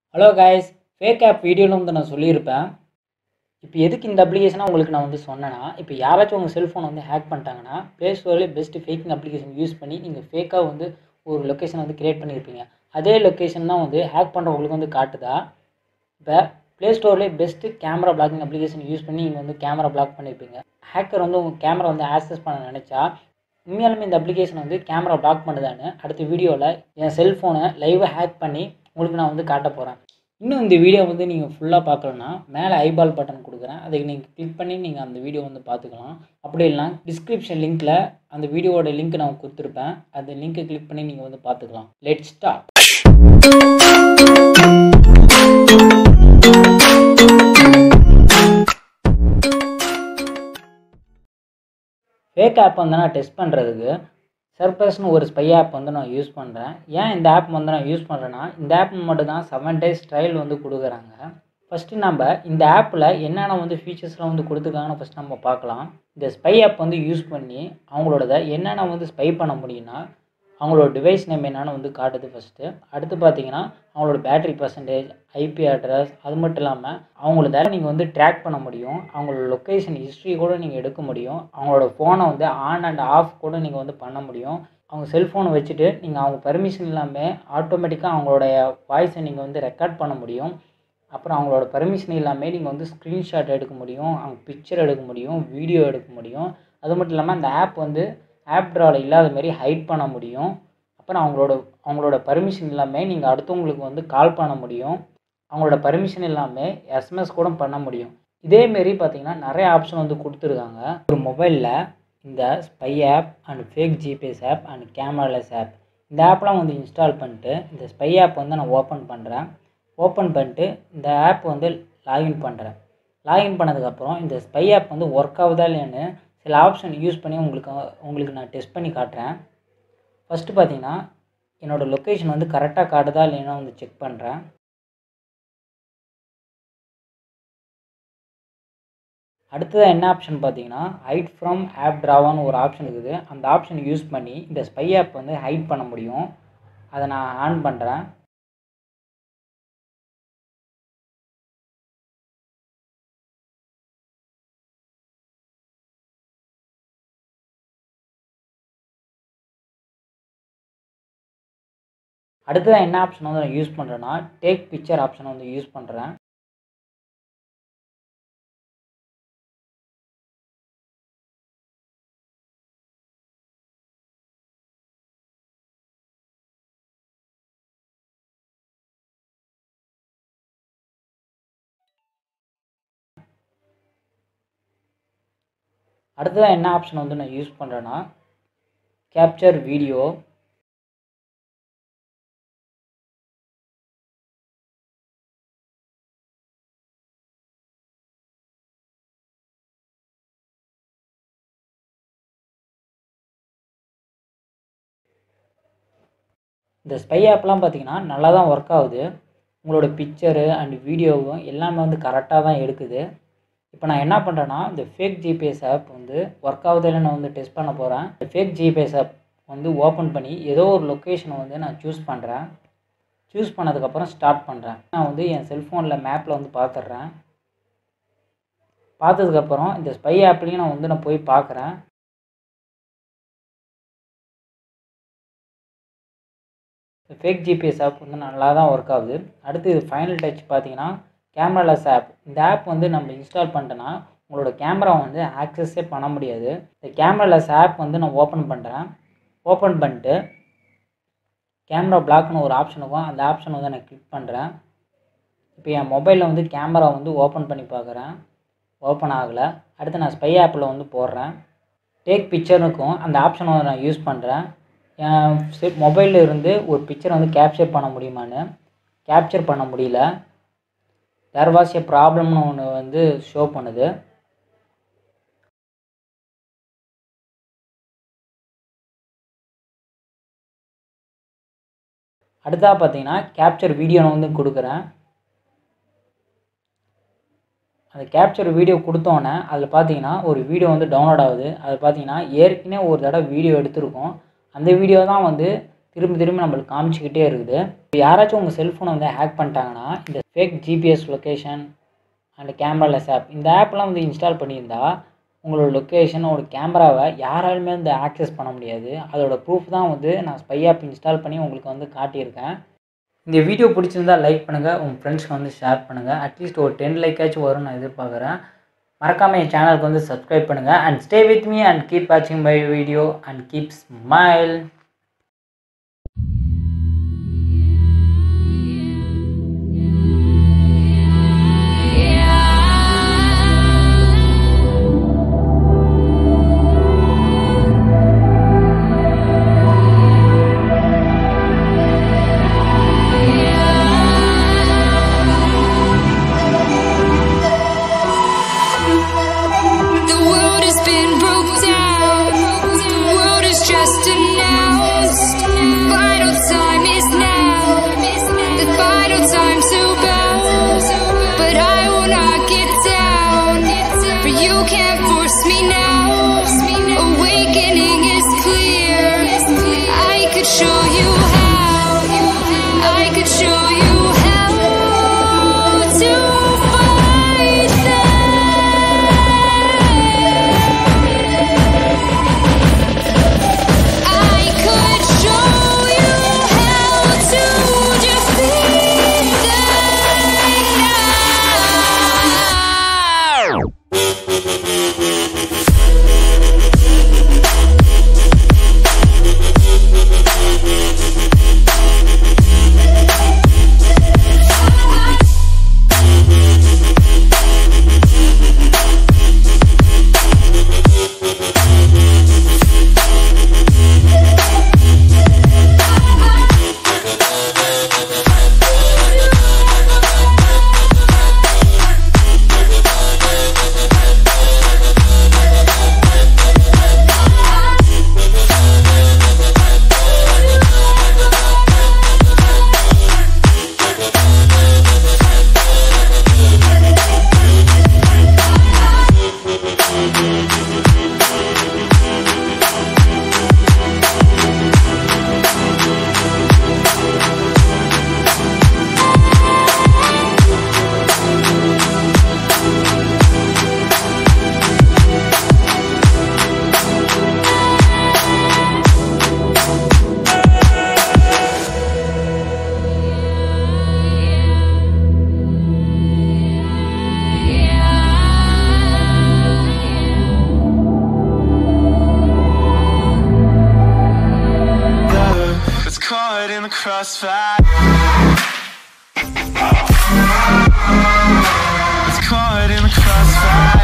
Hello guys fake app வீடியோவில் வந்து நான் சொல்லியிருப்பேன் இப்போ எதுக்கு இந்த அப்ளிகேஷனை உங்களுக்கு நான் வந்து சொன்னேன்னா இப்போ யாராச்சும் உங்கள் செல்ஃபோனை வந்து ஹேக் பண்ணிட்டாங்கன்னா ப்ளே ஸ்டோர்லேயே பெஸ்ட்டு ஃபேக்கிங் அப்ளிகேஷன் யூஸ் பண்ணி நீங்கள் ஃபேக்காக வந்து ஒரு லொக்கேஷனை வந்து க்ரியேட் பண்ணியிருப்பீங்க அதே லொக்கேஷன் தான் வந்து ஹேக் பண்ணுறவங்களுக்கு வந்து காட்டுதா இப்போ ப்ளே ஸ்டோர்லேயே best camera blocking application use பண்ணி நீங்கள் வந்து கேமரா பிளாக் பண்ணியிருப்பீங்க ஹேக்கர் வந்து உங்கள் கேமரா வந்து ஆக்சஸ் பண்ண நினச்சா உண்மையாலுமே இந்த அப்ளிகேஷன் வந்து கேமரா பிளாக் பண்ணுதான்னு அடுத்த வீடியோவில் என் செல்ஃபோனை லைவாக ஹேக் பண்ணி உங்களுக்கு நான் வந்து காட்ட போகிறேன் இன்னும் இந்த வீடியோ வந்து நீங்கள் ஃபுல்லாக பார்க்கலன்னா மேலே ஐபால் பட்டன் கொடுக்குறேன் அதை நீங்கள் கிளிக் பண்ணி நீங்கள் அந்த வீடியோ வந்து பார்த்துக்கலாம் அப்படி இல்லைனா டிஸ்கிரிப்ஷன் லிங்க்கில் அந்த வீடியோவோட லிங்க் நான் கொடுத்துருப்பேன் அந்த லிங்க்கை கிளிக் பண்ணி நீங்கள் வந்து பார்த்துக்கலாம் லெட் ஸ்டார்ட் ஃபேக் ஆப் வந்து நான் டெஸ்ட் பண்ணுறதுக்கு சர்ப்ரஸ்னு ஒரு ஸ்பை ஆப் வந்து நான் யூஸ் பண்ணுறேன் ஏன் இந்த ஆப் வந்து நான் யூஸ் பண்ணுறேன்னா இந்த ஆப் மட்டும் தான் செவன் டேஸ் ட்ரையல் வந்து கொடுக்குறாங்க ஃபஸ்ட்டு நம்ம இந்த ஆப்பில் என்னென்ன வந்து ஃபீச்சர்ஸ்லாம் வந்து கொடுத்துருக்காங்கன்னு ஃபஸ்ட் நம்ம பார்க்கலாம் இந்த ஸ்பை ஆப் வந்து யூஸ் பண்ணி அவங்களோடத என்னென்ன வந்து ஸ்பை பண்ண முடியும்னா அவங்களோட டிவைஸ் நேம் என்னென்னு வந்து காட்டுது ஃபஸ்ட்டு அடுத்து பார்த்தீங்கன்னா அவங்களோட பேட்டரி பர்சன்டேஜ் ஐபி அட்ரஸ் அது மட்டும் இல்லாமல் அவங்கள நீங்கள் வந்து ட்ராக் பண்ண முடியும் அவங்களோட லொக்கேஷன் ஹிஸ்ட்ரி கூட நீங்கள் எடுக்க முடியும் அவங்களோட ஃபோனை வந்து ஆன் அண்ட் ஆஃப் கூட நீங்கள் வந்து பண்ண முடியும் அவங்க செல்ஃபோனை வச்சுட்டு நீங்கள் அவங்க பெர்மிஷன் இல்லாமல் ஆட்டோமேட்டிக்காக அவங்களுடைய வாய்ஸை நீங்கள் வந்து ரெக்கார்ட் பண்ண முடியும் அப்புறம் அவங்களோட பெர்மிஷன் இல்லாமல் நீங்கள் வந்து ஸ்க்ரீன்ஷாட் எடுக்க முடியும் அவங்க பிக்சர் எடுக்க முடியும் வீடியோ எடுக்க முடியும் அது மட்டும் இல்லாமல் அந்த ஆப் வந்து ஆப் ட்ராவில் இல்லாத மாரி ஹைட் பண்ண முடியும் அப்புறம் அவங்களோட அவங்களோட பர்மிஷன் இல்லாமல் நீங்கள் அடுத்தவங்களுக்கு வந்து கால் பண்ண முடியும் அவங்களோட பர்மிஷன் இல்லாமல் எஸ்எம்எஸ் கூட பண்ண முடியும் இதேமாரி பார்த்தீங்கன்னா நிறைய ஆப்ஷன் வந்து கொடுத்துருக்காங்க ஒரு மொபைலில் இந்த spy app and fake GPS app and cameraless app இந்த ஆப்லாம் வந்து இன்ஸ்டால் பண்ணிட்டு இந்த ஸ்பை ஆப் வந்து நான் ஓப்பன் பண்ணுறேன் ஓப்பன் பண்ணிட்டு இந்த ஆப் வந்து லாகின் பண்ணுறேன் லாகின் பண்ணதுக்கப்புறம் இந்த ஸ்பை ஆப் வந்து ஒர்க் ஆகுதா இல்லையான்னு சில ஆப்ஷன் யூஸ் பண்ணி உங்களுக்கு உங்களுக்கு நான் டெஸ்ட் பண்ணி காட்டுறேன் ஃபஸ்ட்டு பார்த்தீங்கன்னா என்னோடய லொக்கேஷன் வந்து கரெக்டாக காட்டுதா இல்லைன்னா வந்து செக் பண்ணுறேன் அடுத்ததாக என்ன ஆப்ஷன் பார்த்தீங்கன்னா ஹைட் ஃப்ரம் ஆப் ட்ராவான்னு ஒரு ஆப்ஷன் இருக்குது அந்த ஆப்ஷன் யூஸ் பண்ணி இந்த ஸ்பை ஆப் வந்து ஹைட் பண்ண முடியும் அதை நான் ஆன் பண்ணுறேன் அடுத்ததாக என்ன ஆப்ஷன் வந்து நான் யூஸ் பண்ணுறேன்னா டேக் பிக்சர் ஆப்ஷனை வந்து யூஸ் பண்ணுறேன் அடுத்ததாக என்ன ஆப்ஷன் வந்து நான் யூஸ் பண்ணுறேன்னா கேப்சர் வீடியோ இந்த ஸ்பை ஆப்லாம் பார்த்தீங்கன்னா நல்லா தான் ஒர்க் ஆகுது உங்களோட பிக்சரு அண்ட் வீடியோவும் எல்லாமே வந்து கரெக்டாக தான் எடுக்குது இப்போ நான் என்ன பண்ணுறேன்னா இந்த ஃபேக் ஜிபிஎஸ் ஆப் வந்து ஒர்க் ஆகுதுன்னு நான் வந்து டெஸ்ட் பண்ண போகிறேன் இந்த ஃபேக் ஜிபிஎஸ் ஆப் வந்து ஓப்பன் பண்ணி ஏதோ ஒரு லொக்கேஷனை வந்து நான் சூஸ் பண்ணுறேன் சூஸ் பண்ணதுக்கப்புறம் ஸ்டார்ட் பண்ணுறேன் நான் வந்து என் செல்ஃபோனில் மேப்பில் வந்து பார்த்துட்றேன் பார்த்ததுக்கப்புறம் இந்த ஸ்பை ஆப்லேயும் நான் வந்து நான் போய் பார்க்குறேன் ஃபேக் ஜிபிஎஸ் ஆப் வந்து நல்லா தான் ஒர்க் ஆகுது அடுத்து இது ஃபைனல் டச் பார்த்தீங்கன்னா கேமராலெஸ் ஆப் இந்த ஆப் வந்து நம்ம இன்ஸ்டால் பண்ணிட்டோன்னா உங்களோட கேமரா வந்து ஆக்சஸே பண்ண முடியாது இந்த கேமராலெஸ் ஆப் வந்து நான் ஓப்பன் பண்ணுறேன் ஓப்பன் பண்ணிட்டு கேமரா பிளாக்னு ஒரு ஆப்ஷன் இருக்கும் அந்த ஆப்ஷன் வந்து நான் கிளிக் பண்ணுறேன் இப்போ என் மொபைலில் வந்து கேமரா வந்து ஓப்பன் பண்ணி பார்க்குறேன் ஓப்பன் ஆகலை அடுத்து நான் ஸ்பை ஆப்பில் வந்து போடுறேன் டேக் பிக்சருக்கும் அந்த ஆப்ஷனை வந்து நான் யூஸ் பண்ணுறேன் என் செட் மொபைலில் இருந்து ஒரு பிக்சர் வந்து கேப்சர் பண்ண முடியுமான்னு கேப்சர் பண்ண முடியல தேர் வாஸ் ஏ ப்ராப்ளம்னு ஒன்று வந்து ஷோ பண்ணுது அடுத்தா பார்த்தீங்கன்னா கேப்சர் வீடியோ நான் வந்து கொடுக்குறேன் அந்த கேப்சர் வீடியோ கொடுத்தோன்னே அதில் பார்த்தீங்கன்னா ஒரு வீடியோ வந்து டவுன்லோட் ஆகுது அது பார்த்தீங்கன்னா ஏற்கனவே ஒரு தடவை வீடியோ எடுத்திருக்கோம் அந்த வீடியோ தான் வந்து திரும்பி திரும்பி நம்மளுக்கு காமிச்சிக்கிட்டே இருக்குது இப்போ யாராச்சும் உங்கள் செல்ஃபோனை வந்து ஹேக் பண்ணிட்டாங்கன்னா இந்த fake GPS location and cameraless app இந்த ஆப்லாம் வந்து இன்ஸ்டால் பண்ணியிருந்தா உங்களோட லொக்கேஷன் ஒரு கேமராவை யாராலுமே வந்து ஆக்சஸ் பண்ண முடியாது அதோட ப்ரூஃப் தான் வந்து நான் ஸ்பை ஆப் இன்ஸ்டால் பண்ணி உங்களுக்கு வந்து காட்டியிருக்கேன் இந்த வீடியோ பிடிச்சிருந்தா லைக் பண்ணுங்கள் உங்கள் ஃப்ரெண்ட்ஸ்க்கு வந்து ஷேர் பண்ணுங்கள் அட்லீஸ்ட் ஒரு டென் லைக்காச்சும் வரும்னு நான் எதிர்பார்க்குறேன் மறக்காமல் என் சேனலுக்கு வந்து சப்ஸ்கிரைப் பண்ணுங்கள் and stay with me and keep வாட்சிங் my video and keep smile The world has been broke down. The world is just announced. Final time is now. The final time to bow. But I will not get down. For you can't force me now. Awakening is clear. I could show you how. I could show you how to fight them. I could show you how to defeat them now. It's caught in the crossfire. It's caught in the crossfire.